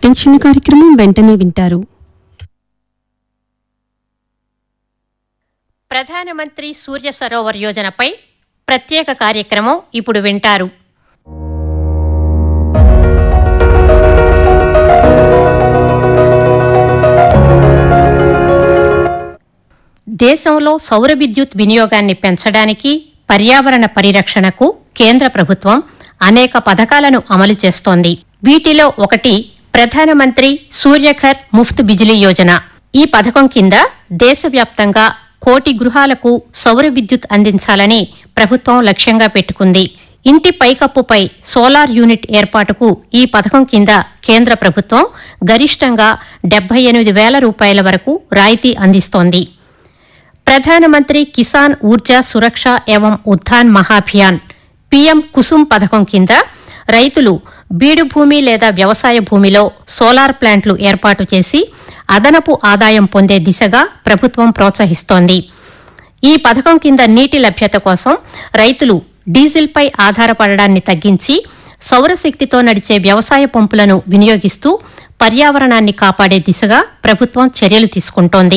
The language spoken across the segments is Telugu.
ప్రకటించిన కార్యక్రమం వెంటనే వింటారు ప్రధానమంత్రి సూర్య సరోవర్ యోజనపై ప్రత్యేక కార్యక్రమం ఇప్పుడు వింటారు దేశంలో సౌర విద్యుత్ వినియోగాన్ని పెంచడానికి పర్యావరణ పరిరక్షణకు కేంద్ర ప్రభుత్వం అనేక పథకాలను అమలు చేస్తోంది వీటిలో ఒకటి ప్రధానమంత్రి సూర్యఘర్ ముఫ్త్ బిజిలీ యోజన ఈ పథకం కింద దేశవ్యాప్తంగా కోటి గృహాలకు సౌర విద్యుత్ అందించాలని ప్రభుత్వం లక్ష్యంగా పెట్టుకుంది ఇంటి పైకప్పుపై సోలార్ యూనిట్ ఏర్పాటుకు ఈ పథకం కింద కేంద్ర ప్రభుత్వం గరిష్టంగా డెబ్బై ఎనిమిది వేల రూపాయల వరకు రాయితీ అందిస్తోంది ప్రధానమంత్రి కిసాన్ ఊర్జా సురక్ష ఏవం ఉత్థాన్ మహాభియాన్ పీఎం కుసుమ్ పథకం కింద రైతులు బీడు భూమి లేదా వ్యవసాయ భూమిలో సోలార్ ప్లాంట్లు ఏర్పాటు చేసి అదనపు ఆదాయం పొందే దిశగా ప్రభుత్వం ప్రోత్సహిస్తోంది ఈ పథకం కింద నీటి లభ్యత కోసం రైతులు డీజిల్పై ఆధారపడడాన్ని తగ్గించి సౌరశక్తితో నడిచే వ్యవసాయ పంపులను వినియోగిస్తూ పర్యావరణాన్ని కాపాడే దిశగా ప్రభుత్వం చర్యలు తీసుకుంటోంది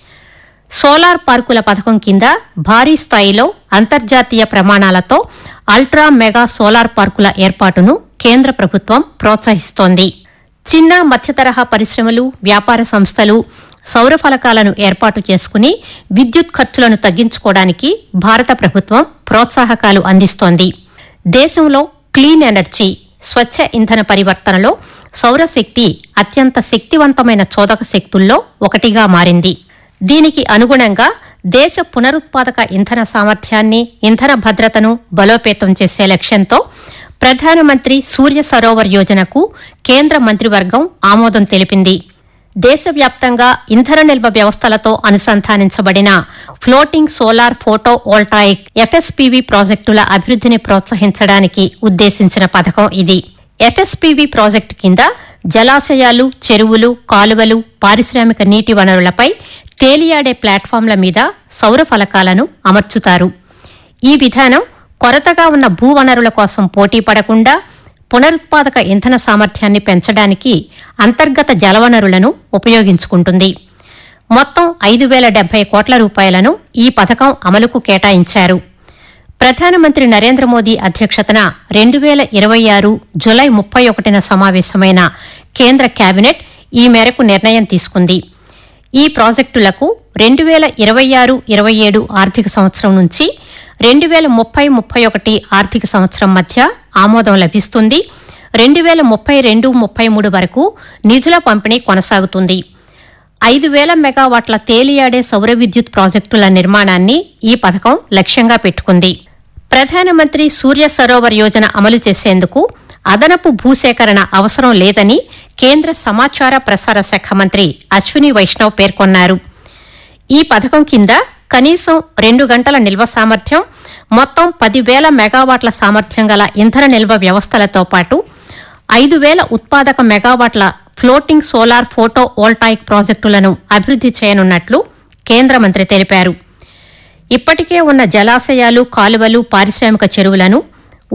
సోలార్ పార్కుల పథకం కింద భారీ స్థాయిలో అంతర్జాతీయ ప్రమాణాలతో అల్ట్రా మెగా సోలార్ పార్కుల ఏర్పాటును కేంద్ర ప్రభుత్వం ప్రోత్సహిస్తోంది చిన్న మధ్యతరహా పరిశ్రమలు వ్యాపార సంస్థలు సౌర ఫలకాలను ఏర్పాటు చేసుకుని విద్యుత్ ఖర్చులను తగ్గించుకోవడానికి భారత ప్రభుత్వం ప్రోత్సాహకాలు అందిస్తోంది దేశంలో క్లీన్ ఎనర్జీ స్వచ్ఛ ఇంధన పరివర్తనలో సౌరశక్తి అత్యంత శక్తివంతమైన చోదక శక్తుల్లో ఒకటిగా మారింది దీనికి అనుగుణంగా దేశ పునరుత్పాదక ఇంధన సామర్థ్యాన్ని ఇంధన భద్రతను బలోపేతం చేసే లక్ష్యంతో ప్రధానమంత్రి సూర్య సరోవర్ యోజనకు కేంద్ర మంత్రివర్గం ఆమోదం తెలిపింది దేశవ్యాప్తంగా ఇంధన నిల్వ వ్యవస్థలతో అనుసంధానించబడిన floating solar photovoltaic FSPV ప్రాజెక్టుల అభివృద్ధిని ప్రోత్సహించడానికి ఉద్దేశించిన పథకం ఇది ఎఫ్ఎస్పీవీ ప్రాజెక్టు కింద జలాశయాలు చెరువులు కాలువలు పారిశ్రామిక నీటి వనరులపై తేలియాడే ప్లాట్ఫామ్ల మీద సౌర ఫలకాలను అమర్చుతారు ఈ విధానం కొరతగా ఉన్న భూవనరుల కోసం పోటీ పడకుండా పునరుత్పాదక ఇంధన సామర్థ్యాన్ని పెంచడానికి అంతర్గత జలవనరులను ఉపయోగించుకుంటుంది మొత్తం ఐదు వేల డెబ్బై కోట్ల రూపాయలను ఈ పథకం అమలుకు కేటాయించారు ప్రధానమంత్రి నరేంద్ర మోదీ అధ్యక్షతన రెండు వేల ఇరవై ఆరు జులై ముప్పై ఒకటిన సమావేశమైన కేంద్ర కేబినెట్ ఈ మేరకు నిర్ణయం తీసుకుంది ఈ ప్రాజెక్టులకు రెండు వేల ఇరవై ఆరు ఇరవై ఏడు ఆర్థిక సంవత్సరం నుంచి రెండు వేల ముప్పై ముప్పై ఒకటి ఆర్థిక సంవత్సరం మధ్య ఆమోదం లభిస్తుంది రెండు వేల ముప్పై రెండు ముప్పై మూడు వరకు నిధుల పంపిణీ కొనసాగుతుంది ఐదు వేల మెగావాట్ల తేలియాడే సౌర విద్యుత్ ప్రాజెక్టుల నిర్మాణాన్ని ఈ పథకం లక్ష్యంగా పెట్టుకుంది ప్రధానమంత్రి సూర్య సరోవర్ యోజన అమలు చేసేందుకు అదనపు భూసేకరణ అవసరం లేదని కేంద్ర సమాచార ప్రసార శాఖ మంత్రి అశ్విని వైష్ణవ్ పేర్కొన్నారు ఈ పథకం కింద కనీసం రెండు గంటల నిల్వ సామర్థ్యం మొత్తం పదివేల మెగావాట్ల సామర్థ్యం గల ఇంధన నిల్వ వ్యవస్థలతో పాటు ఐదు వేల ఉత్పాదక మెగావాట్ల ఫ్లోటింగ్ సోలార్ ఫోటో వోల్టాయిక్ ప్రాజెక్టులను అభివృద్ది చేయనున్నట్లు కేంద్ర మంత్రి తెలిపారు ఇప్పటికే ఉన్న జలాశయాలు కాలువలు పారిశ్రామిక చెరువులను